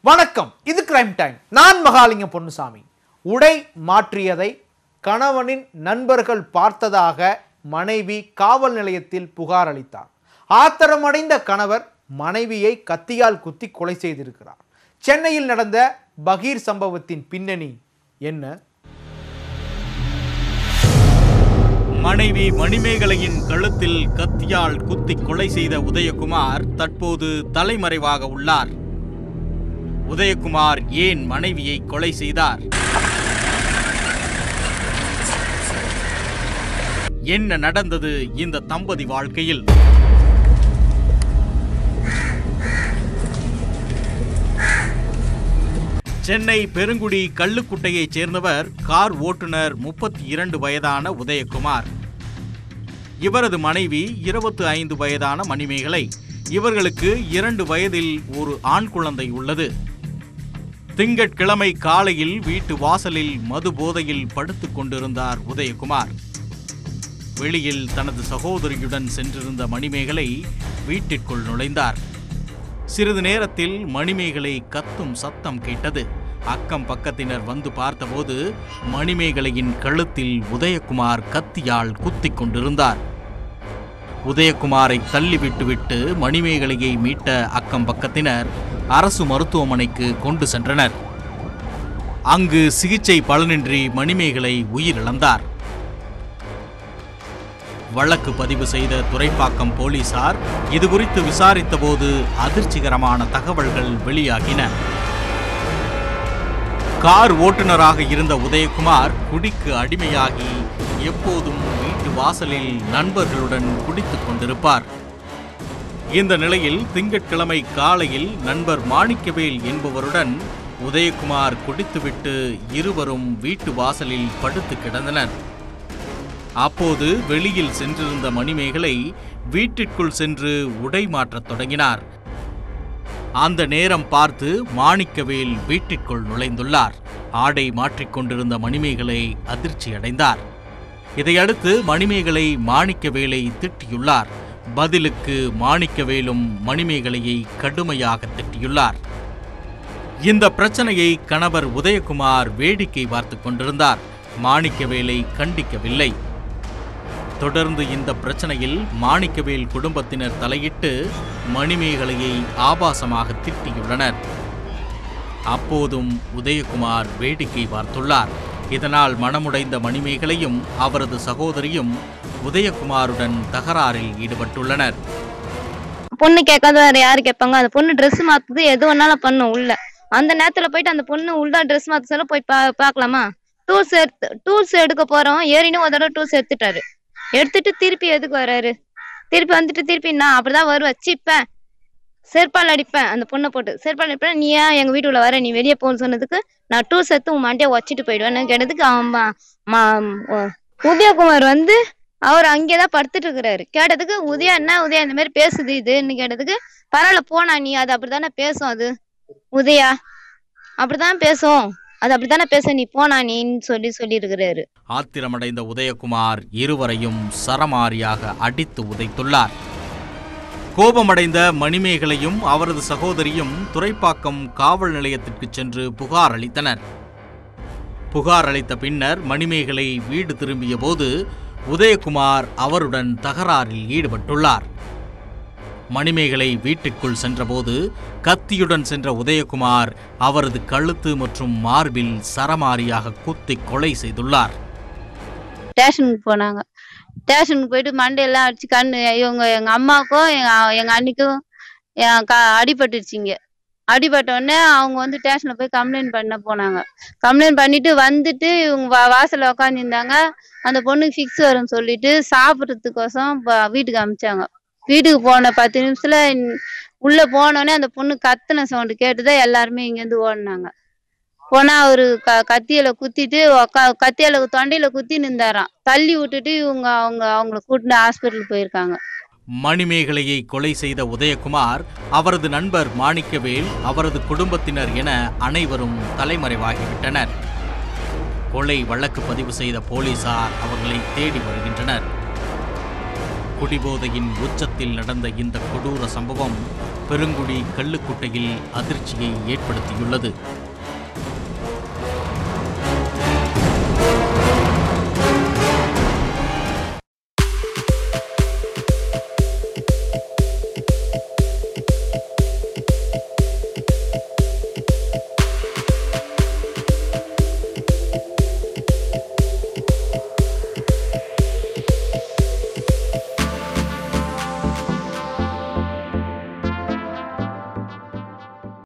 வணக்கம் இது crime time நான் மகாலிங்கம் பொன்னுசாமி உடை மாற்றியதை கணவனின் நண்பர்கள் பார்த்ததாக மனைவி காவல் நிலையத்தில் புகார் அளித்தார் ஆத்திரமடைந்த கணவர் மனைவியை கத்தியால் குத்தி கொலை செய்திருக்கிறார் சென்னையில் நடந்த பகீர் சம்பவத்தின் பின்னணி என்ன மனைவி மணிமேகலையின் கழுத்தில் கத்தியால் குத்தி கொலை செய்த உதயகுமார் தற்போது தலைமறைவாக உள்ளார் உதயகுமார் ஏன் மனைவியை கொலை செய்தார் என்ன நடந்தது இந்த தம்பதி வாழ்க்கையில் சென்னை பெருங்குடி கள்ளுக்குட்டையைச் சேர்ந்தவர் கார் ஓட்டுநர் முப்பத்தி இரண்டு வயதான உதயகுமார் இவரது மனைவி இருபத்து ஐந்து வயதான மணிமேகலை இவர்களுக்கு இரண்டு வயதில் ஒரு ஆண் குழந்தை உள்ளது திங்கட்கிழமை காலையில் வீட்டு வாசலில் மது போதையில் படுத்துக் கொண்டிருந்தார் உதயகுமார் வெளியில் தனது சகோதரியுடன் சென்றிருந்த மணிமேகலை வீட்டிற்குள் நுழைந்தார் சிறிது நேரத்தில் மணிமேகலை கத்தும் சத்தம் கேட்டது அக்கம் பக்கத்தினர் வந்து பார்த்தபோது மணிமேகலையின் கழுத்தில் உதயகுமார் கத்தியால் குத்திக் கொண்டிருந்தார் உதயகுமாரை தள்ளிவிட்டுவிட்டு மணிமேகலையை மீட்ட அக்கம் பக்கத்தினர் அரசு மருத்துவமனைக்கு கொண்டு சென்றனர் அங்கு சிகிச்சை பலனின்றி மணிமேகலை உயிரிழந்தார் வழக்கு பதிவு செய்த துறைப்பாக்கம் போலீசார் இதுகுறித்து விசாரித்தபோது அதிர்ச்சிகரமான தகவல்கள் வெளியாகின கார் ஓட்டுநராக இருந்த உதயகுமார் குடிக்கு அடிமையாகி எப்போதும் வீட்டு வாசலில் நண்பர்களுடன் குடித்துக் கொண்டிருப்பார் இந்த நிலையில் திங்கட்கிழமை காலையில் நண்பர் மாணிக்கவேல் என்பவருடன் உதயகுமார் குடித்துவிட்டு இருவரும் வீட்டு வாசலில் படுத்து கிடந்தனர் அப்போது வெளியில் சென்றிருந்த மணிமேகலை வீட்டிற்குள் சென்று உடை மாற்றத் தொடங்கினார் அந்த நேரம் பார்த்து மாணிக்கவேல் வீட்டிற்குள் நுழைந்துள்ளார் ஆடை மாற்றிக்கொண்டிருந்த மணிமேகலை அதிர்ச்சி அடைந்தார் இதையடுத்து மணிமேகலை மாணிக்கவேலை திட்டியுள்ளார் பதிலுக்கு மாணிக்கவேலும் மணிமேகலையை கடுமையாக திட்டியுள்ளார் இந்த பிரச்சனையை கணவர் உதயகுமார் வேடிக்கை பார்த்துக் கொண்டிருந்தார் மாணிக்கவேலை கண்டிக்கவில்லை தொடர்ந்து இந்த பிரச்சனையில் மாணிக்கவேல் குடும்பத்தினர் தலையிட்டு மணிமேகலையை ஆபாசமாக திட்டியுள்ளனர் அப்போதும் உதயகுமார் வேடிக்கை பார்த்துள்ளார் இதனால் மனமுடைந்த மணிமேகலையும் அவரது சகோதரியும் உதயகுமாருடன் தகராறில் ஈடுபட்டுள்ளனர் பொண்ணு கேட்காத வேற யாரு கேட்பாங்க அந்த பொண்ணு Dress மாத்துது எது வேணாலும் பண்ணும் உள்ள அந்த நேரத்துல போயிட்டு அந்த பொண்ணு உள்ள Dress மாத்த சொல்ல போய் பா பார்க்கலாமா டூல்ஸ் எடுத்து டூல்ஸ் எடுக்க போறோம் ஏறினும் ஒரு தடவை டூல்ஸ் எடுத்துட்டாரு எடுத்துட்டு திருப்பி எதுக்கு வராரு திருப்பி வந்துட்டு திருப்பி நான் அப்படிதான் வருவேன் வச்சுப்பேன் செருப்பால் அடிப்பேன் அந்த பொண்ணை போட்டு செருப்பால் அடிப்பேன் நீ ஏன் எங்க வீட்டுக்குள்ள வர நீ வெளியே போன்னு சொன்னதுக்கு நான் டூல்ஸ் எடுத்து உன் மண்டையை வச்சுட்டு போயிடுவேன்னு கேட்டதுக்கு அவன் மா- மா- உ- உதயகுமார் வந்து அவர் அங்கேதான் படுத்துட்டு இருக்கிறாரு கேட்டதுக்கு உதயா என்ன உதயா இந்த மாதிரி பேசுது இதுன்னு கேட்டதுக்கு பரவாயில்ல போனா நீ அது அப்படித்தானே பேசும் அது உதயா அப்படிதான் பேசும் அது அப்படித்தானே பேசும் நீ போனா நீன்னு சொல்லி சொல்லி இருக்கிறாரு ஆத்திரமடைந்த உதயகுமார் இருவரையும் சரமாரியாக அடித்து உதைத்துள்ளார் கோபமடைந்த மணிமேகலையும் அவரது சகோதரியும் துறைப்பாக்கம் காவல் நிலையத்திற்கு சென்று புகார் அளித்தனர் புகார் அளித்த பின்னர் மணிமேகலை வீடு திரும்பிய போது உதயகுமார் அவருடன் தகராறில் ஈடுபட்டுள்ளார் மணிமேகலை வீட்டிற்குள் சென்றபோது கத்தியுடன் சென்ற உதயகுமார் அவரது கழுத்து மற்றும் மார்பில் சரமாரியாக குத்தி கொலை செய்துள்ளார் ஸ்டேஷனுக்கு போனாங்க ஸ்டேஷனுக்கு போயிட்டு மண்டையெல்லாம் அடிச்சு கண்ணு இவங்க எங்க அம்மாவுக்கும் எங்க எங்க அண்ணிக்கும் என் க அடிபட்டுருச்சுங்க அடிபட்ட உடனே அவங்க வந்து ஸ்டேஷன்ல போய் கம்ப்ளைண்ட் பண்ண போனாங்க கம்ப்ளைண்ட் பண்ணிட்டு வந்துட்டு இவங்க வா- வாசல்ல உட்காந்துருந்தாங்க அந்த பொண்ணுக்கு ஃபிக்ஸ் வரும்னு சொல்லிட்டு சாப்பிட்றதுக்கோசம் ப- வீட்டுக்கு அமிச்சாங்க வீட்டுக்கு போன பத்து நிமிஷத்துல இன்- உள்ள போனோடனே அந்த பொண்ணு கத்துன சவுண்டு கேட்டுதான் எல்லாருமே இங்கேருந்து ஓடினாங்க போனா அவரு க கத்தியில குத்திட்டு உக்கா- கத்தியில தொண்டையில குத்தி நின்றாராம் தள்ளி விட்டுட்டு இவங்க அவங்க அவங்கள கூட்டிட்டு ஹாஸ்பிட்டல் போயிருக்காங்க மணிமேகலையை கொலை செய்த உதயகுமார் அவரது நண்பர் மாணிக்கவேல் அவரது குடும்பத்தினர் என அனைவரும் தலைமறைவாகிவிட்டனர் கொலை வழக்கு பதிவு செய்த போலீசார் அவர்களை தேடி வருகின்றனர் குடிபோதையின் உச்சத்தில் நடந்த இந்த கொடூர சம்பவம் பெருங்குடி கள்ளுக்குட்டையில் அதிர்ச்சியை ஏற்படுத்தியுள்ளது